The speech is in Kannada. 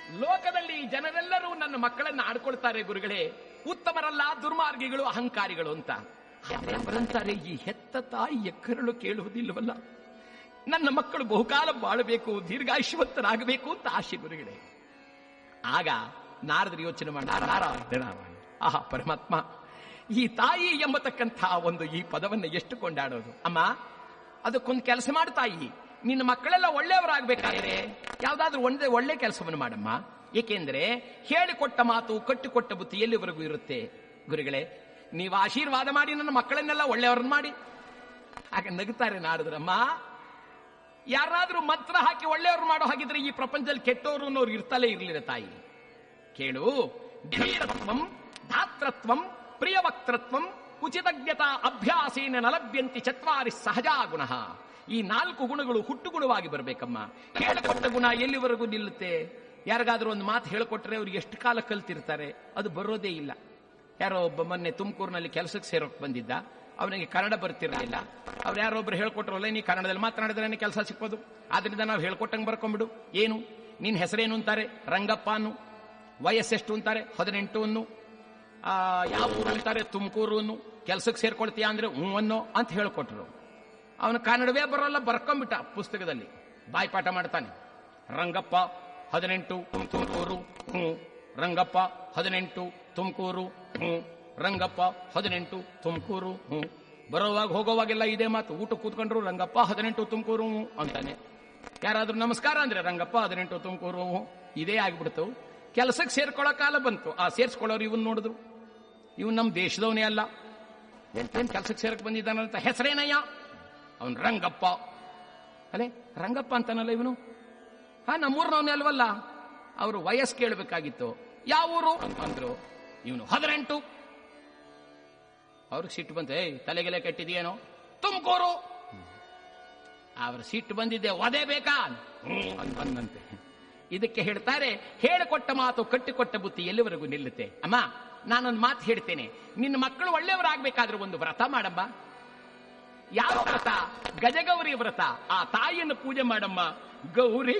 ಲೋಕದಲ್ಲಿ ಜನರೆಲ್ಲರೂ ನನ್ನ ಮಕ್ಕಳನ್ನ ಆಡ್ಕೊಳ್ತಾರೆ ಗುರುಗಳೇ ಉತ್ತಮರಲ್ಲ ದುರ್ಮಾರ್ಗಿಗಳು ಅಹಂಕಾರಿಗಳು ಅಂತ ಆದ್ರೆ ಅವರಂತಾರೆ ಈ ಹೆತ್ತ ತಾಯಿಯ ಕರುಳು ಕೇಳುವುದಿಲ್ಲವಲ್ಲ ನನ್ನ ಮಕ್ಕಳು ಬಹುಕಾಲ ಬಾಳಬೇಕು ದೀರ್ಘಾಯುಷ್ಯವಂತರಾಗಬೇಕು ಅಂತ ಆಶೆ ಗುರುಗಳೇ ಆಗ ನಾರದರು ಯೋಚನೆ ಮಾಡಿ ನಾರಾಯಣ ಆಹಾ ಪರಮಾತ್ಮ ಈ ತಾಯಿ ಎಂಬತಕ್ಕಂಥ ಒಂದು ಈ ಪದವನ್ನು ಎಷ್ಟು ಕೊಂಡಾಡೋದು ಅಮ್ಮ ಅದಕ್ಕೊಂದು ಕೆಲಸ ಮಾಡು ತಾಯಿ ನಿನ್ನ ಮಕ್ಕಳೆಲ್ಲ ಒಳ್ಳೆಯವರಾಗಬೇಕಾದ್ರೆ ಯಾವ್ದಾದ್ರೂ ಒಂದೇ ಒಳ್ಳೆ ಕೆಲಸವನ್ನು ಮಾಡಮ್ಮ ಏಕೆಂದ್ರೆ ಹೇಳಿಕೊಟ್ಟ ಮಾತು ಕಟ್ಟಿಕೊಟ್ಟ ಬುತ್ತಿ ಎಲ್ಲಿವರೆಗೂ ಇರುತ್ತೆ ಗುರುಗಳೇ ನೀವು ಆಶೀರ್ವಾದ ಮಾಡಿ ನನ್ನ ಮಕ್ಕಳನ್ನೆಲ್ಲ ಒಳ್ಳೆಯವ್ರನ್ನ ಮಾಡಿ ಹಾಗೆ ನಗುತ್ತಾರೆ ನಾರದ್ರಮ್ಮ ಯಾರಾದ್ರೂ ಮಂತ್ರ ಹಾಕಿ ಒಳ್ಳೆಯವ್ರು ಮಾಡೋ ಹಾಗಿದ್ರೆ ಈ ಪ್ರಪಂಚದಲ್ಲಿ ಕೆಟ್ಟವರು ಅನ್ನೋರು ಇರ್ತಲೇ ಇರಲಿಲ್ಲ ತಾಯಿ ಕೇಳು ಧೀರತ್ವಂ ಧಾತ್ರತ್ವಂ ಪ್ರಿಯವಕ್ತೃತ್ವಂ ಉಚಿತಜ್ಞತಾ ಅಭ್ಯಾಸೇನ ನಲಭ್ಯಂತಿ ಚತ್ವಾರಿ ಸಹಜಾ ಗುಣ ಈ ನಾಲ್ಕು ಗುಣಗಳು ಹುಟ್ಟು ಗುಣವಾಗಿ ಬರಬೇಕಮ್ಮ ಹೇಳಿಕೊಟ್ಟ ಗುಣ ಎಲ್ಲಿವರೆಗೂ ನಿಲ್ಲುತ್ತೆ ಯಾರಿಗಾದ್ರೂ ಒಂದು ಮಾತು ಹೇಳಿಕೊಟ್ರೆ ಅವ್ರಿಗೆ ಎಷ್ಟು ಕಾಲ ಕಲ್ತಿರ್ತಾರೆ ಅದು ಬರೋದೇ ಇಲ್ಲ ಯಾರೋ ಒಬ್ಬ ಮೊನ್ನೆ ತುಮಕೂರಿನಲ್ಲಿ ಕೆಲಸಕ್ಕೆ ಸೇರೋಕ್ ಬಂದಿದ್ದ ಅವನಿಗೆ ಕನ್ನಡ ಬರ್ತಿರಲಿಲ್ಲ ಅವ್ರು ಯಾರೋ ಒಬ್ರು ಹೇಳ್ಕೊಟ್ರಲ್ಲ ನೀ ಕನ್ನಡದಲ್ಲಿ ಮಾತನಾಡಿದ್ರೆ ಕೆಲಸ ಸಿಕ್ಕೋದು ಆದ್ರಿಂದ ನಾವು ಹೇಳ್ಕೊಟ್ಟಂಗೆ ಬರ್ಕೊಂಬಿಡು ಏನು ನಿನ್ ಹೆಸರೇನು ಅಂತಾರೆ ರಂಗಪ್ಪ ಅನ್ನು ವಯಸ್ಸೆಷ್ಟು ಅಂತಾರೆ ಹದಿನೆಂಟು ಅನ್ನು ಆ, ಯಾವ ಊರು ಅಂತಾರೆ ತುಮಕೂರು ಅನ್ನು ಕೆಲ್ಸಕ್ಕೆ ಸೇರ್ಕೊಳ್ತೀಯಾ ಅಂದ್ರೆ ಹ್ಞೂ ಅನ್ನೋ ಅಂತ ಹೇಳ್ಕೊಟ್ರು ಅವನು ಕನ್ನಡವೇ ಬರೋಲ್ಲ ಬರ್ಕೊಂಬಿಟ್ಟ ಪುಸ್ತಕದಲ್ಲಿ ಬಾಯ್ಪಾಠ ಮಾಡ್ತಾನೆ ರಂಗಪ್ಪ ಹದಿನೆಂಟು ತುಮಕೂರು ಹ್ಞೂ ರಂಗಪ್ಪ ಹದಿನೆಂಟು ತುಮಕೂರು ಹ್ಞೂ ರಂಗಪ್ಪ ಹದಿನೆಂಟು ತುಮಕೂರು ಹ್ಞೂ ಬರೋವಾಗ ಹೋಗೋವಾಗೆಲ್ಲ ಇದೇ ಮಾತು ಊಟ ಕೂತ್ಕೊಂಡ್ರು ರಂಗಪ್ಪ ಹದಿನೆಂಟು ತುಮಕೂರು ಹ್ಞೂ ಅಂತಾನೆ ಯಾರಾದ್ರೂ ನಮಸ್ಕಾರ ಅಂದ್ರೆ ರಂಗಪ್ಪ ಹದಿನೆಂಟು ತುಮಕೂರು ಹ್ಞೂ ಇದೇ ಆಗ್ಬಿಡ್ತು ಕೆಲಸಕ್ಕೆ ಸೇರ್ಕೊಳ್ಳೋ ಕಾಲ ಬಂತು ಆ ಸೇರ್ಸ್ಕೊಳ್ಳೋರು ಇವನ್ ನೋಡಿದ್ರು ಇವನ್ ನಮ್ಮ ದೇಶದವನೇ ಅಲ್ಲ ಎಂತೇನ್ ಕೆಲಸಕ್ಕೆ ಸೇರಕ್ ಬಂದಿದ್ದಾನಂತ ಹೆಸರೇನಯ್ಯ ಅವನ್ ರಂಗಪ್ಪ ಅಲೆ ರಂಗಪ್ಪ ಅಂತಾನಲ್ಲ ಇವನು ಹಾ ನಮ್ಮೂರ್ನವನೇ ಅಲ್ವಲ್ಲ ಅವರು ವಯಸ್ಸು ಕೇಳಬೇಕಾಗಿತ್ತು ಯಾವ ಊರು ಅಂದ್ರು ಇವನು ಹದಿನೆಂಟು ಅವ್ರಿಗೆ ಸಿಟ್ಟು ಬಂತು ಏಯ್ ತಲೆಗೆಲೆ ಕೆಟ್ಟಿದೆಯೇನೋ ತುಮಕೂರು ಅವ್ರ ಸಿಟ್ಟು ಬಂದಿದ್ದೆ ಒದೆ ಬೇಕಾ ಹ್ಮ್ ಅಂತ ಬಂದಂತೆ ಇದಕ್ಕೆ ಹೇಳ್ತಾರೆ ಹೇಳಿಕೊಟ್ಟ ಮಾತು ಕಟ್ಟಿಕೊಟ್ಟ ಬುತ್ತಿ ಎಲ್ಲಿವರೆಗೂ ನಿಲ್ಲುತ್ತೆ ಅಮ್ಮ ನಾನೊಂದು ಮಾತು ಹೇಳ್ತೇನೆ ನಿನ್ನ ಮಕ್ಕಳು ಒಳ್ಳೆಯವರಾಗಬೇಕಾದ್ರೆ ಒಂದು ವ್ರತ ಮಾಡಮ್ಮ ಯಾವ ವ್ರತ ಗಜಗೌರಿ ವ್ರತ ಆ ತಾಯಿಯನ್ನು ಪೂಜೆ ಮಾಡಮ್ಮ ಗೌರಿ